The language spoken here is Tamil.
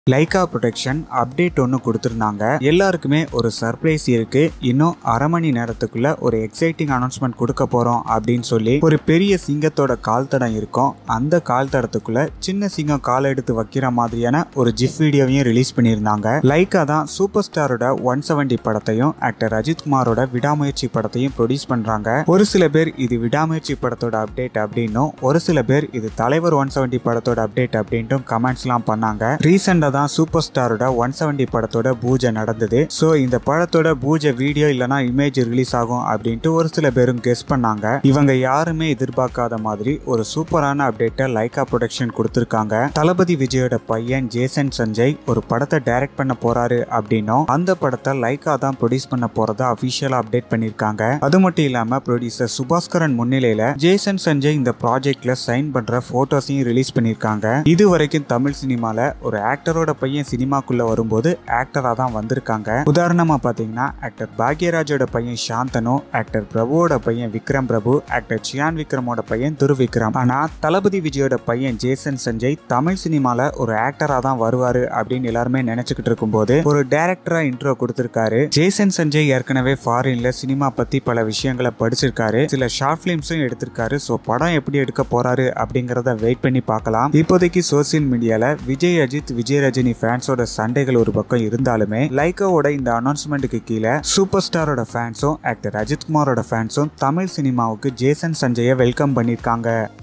லைகா ப்ரொடெக்ஷன் அப்டேட் ஒன்று கொடுத்துருந்தாங்க எல்லாருக்குமே ஒரு சர்ப்ரைஸ் இருக்கு இன்னும் அரை மணி நேரத்துக்குள்ள ஒரு எக்ஸைட்டிங் அனௌன்ஸ்மெண்ட் கொடுக்க போறோம் அப்படின்னு சொல்லி ஒரு பெரிய சிங்கத்தோட கால் தடம் இருக்கும் அந்த கால் தடத்துக்குள்ள சின்ன சிங்கம் கால் எடுத்து வைக்கிற மாதிரியான ஒரு ஜிஃப் வீடியோவையும் ரிலீஸ் பண்ணியிருந்தாங்க லைகா தான் சூப்பர் ஸ்டாரோட ஒன் செவன்டி படத்தையும் ஆக்டர் அஜித் குமாரோட விடாமுயற்சி படத்தையும் ப்ரொடியூஸ் பண்றாங்க ஒரு சில பேர் இது விடாமுயற்சி படத்தோட அப்டேட் அப்படின்னும் ஒரு சில பேர் இது தலைவர் ஒன் செவன்டி படத்தோட அப்டேட் அப்படின்ட்டும் கமெண்ட்ஸ்லாம் பண்ணாங்க ரீசெண்டாக தான் சூப்பர் ஸ்டாரோட ஒன் செவன்டி படத்தோட பூஜை நடந்தது ஸோ இந்த படத்தோட பூஜை வீடியோ இல்லைனா இமேஜ் ரிலீஸ் ஆகும் அப்படின்ட்டு ஒரு சில பேரும் கெஸ் பண்ணாங்க இவங்க யாருமே எதிர்பார்க்காத மாதிரி ஒரு சூப்பரான அப்டேட்டை லைகா ப்ரொடக்ஷன் கொடுத்துருக்காங்க தளபதி விஜயோட பையன் ஜேசன் சஞ்சய் ஒரு படத்தை டைரக்ட் பண்ண போறாரு அப்படின்னும் அந்த படத்தை லைகா தான் ப்ரொடியூஸ் பண்ண போறதா அபிஷியலா அப்டேட் பண்ணிருக்காங்க அது மட்டும் இல்லாம ப்ரொடியூசர் சுபாஸ்கரன் முன்னிலையில ஜேசன் சஞ்சய் இந்த ப்ராஜெக்ட்ல சைன் பண்ற போட்டோஸையும் ரிலீஸ் பண்ணிருக்காங்க இது வரைக்கும் தமிழ் சினிமால ஒரு ஆக்டரோட பையன் சினிமாக்குள்ள வரும்போது ஆக்டரா தான் வந்திருக்காங்க உதாரணமா பாத்தீங்கன்னா ஆக்டர் பாக்யராஜோட பையன் சாந்தனு ஆக்டர் பிரபுவோட பையன் விக்ரம் பிரபு ஆக்டர் சியான் விக்ரமோட பையன் துருவிக்ரம் ஆனா தளபதி விஜயோட பையன் ஜேசன் சஞ்சய் தமிழ் சினிமால ஒரு ஆக்டரா தான் வருவாரு அப்படின்னு எல்லாருமே நினைச்சுக்கிட்டு இருக்கும்போது ஒரு டைரக்டரா இன்ட்ரோ கொடுத்திருக்காரு ஜேசன் சஞ்சய் ஏற்கனவே ஃபாரின்ல சினிமா பத்தி பல விஷயங்களை படிச்சிருக்காரு சில ஷார்ட் பிலிம்ஸும் எடுத்திருக்காரு ஸோ படம் எப்படி எடுக்க போறாரு அப்படிங்கறத வெயிட் பண்ணி பார்க்கலாம் இப்போதைக்கு சோசியல் மீடியால விஜய் அஜித் விஜய் ரஜினி ஃபேன்ஸோட சண்டைகள் ஒரு பக்கம் இருந்தாலுமே லைக்காவோட இந்த அனௌன்ஸ்மெண்ட்டுக்கு கீழே சூப்பர் ஸ்டாரோட ஃபேன்ஸும் ஆக்டர் அஜித் குமாரோட ஃபேன்ஸும் தமிழ் சினிமாவுக்கு ஜேசன் சஞ்சயை வெல்கம் பண்ணியிருக்காங்க